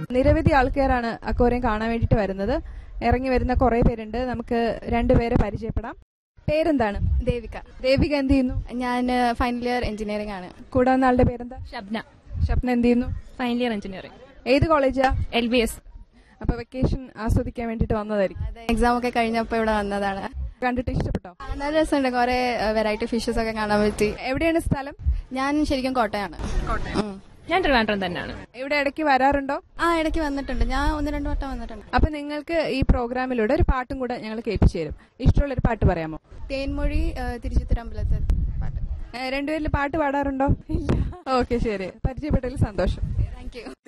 നിരവധി ആൾക്കാരാണ് അക്വേറിയം കാണാൻ വേണ്ടിയിട്ട് വരുന്നത് ഇറങ്ങി വരുന്ന കുറെ പേരുണ്ട് നമുക്ക് രണ്ടുപേരെ പരിചയപ്പെടാം പേരെന്താണ് ദേവിക ദേവിക എന്ത് ചെയ്യുന്നു ഞാൻ ഫൈനൽ ഇയർ എഞ്ചിനീയറിംഗ് ആണ് കൂടെ വന്ന ആളുടെ പേരെന്താ ഷബ്ന ഷപ്ന എന്ത് ചെയ്യുന്നു ഫൈനൽ ഇയർ എഞ്ചിനീയറിംഗ് ഏത് കോളേജാ എൽ ബി എസ് അപ്പൊ വെക്കേഷൻ ആസ്വദിക്കാൻ വേണ്ടിയിട്ട് വന്നതായിരിക്കും എക്സാം ഒക്കെ കഴിഞ്ഞപ്പോൾ ഇവിടെ വന്നതാണ് കണ്ടിട്ട് ഇഷ്ടപ്പെട്ടോ ആ, നല്ല രസമുണ്ട് കുറെ വെറൈറ്റി ഫിഷസ് ഒക്കെ കാണാൻ പറ്റി എവിടെയാണ് സ്ഥലം ഞാൻ ശരിക്കും കോട്ടയാണ് ഉം. ഞാൻ ട്രിവാൻഡ്രം തന്നെയാണ് ഇവിടെ ഇടയ്ക്ക് വരാറുണ്ടോ ആ ഇടയ്ക്ക് വന്നിട്ടുണ്ട് ഞാൻ ഒന്ന് രണ്ട് വട്ടം വന്നിട്ടുണ്ട് അപ്പൊ നിങ്ങൾക്ക് ഈ പ്രോഗ്രാമിലൂടെ ഒരു പാട്ടും കൂടെ ഞങ്ങൾ കേൾപ്പിച്ചു തരും ഇഷ്ടമുള്ള ഒരു പാട്ട് പറയാമോ തേൻമൊഴി തിരുച്ചിത്തരമ്പലത്തിൽ പാട്ട് ഏ, രണ്ടുപേരിൽ പാട്ട് പാടാറുണ്ടോ ഇല്ല ഓക്കെ ശരി പരിചയപ്പെട്ടതിൽ സന്തോഷം താങ്ക് യു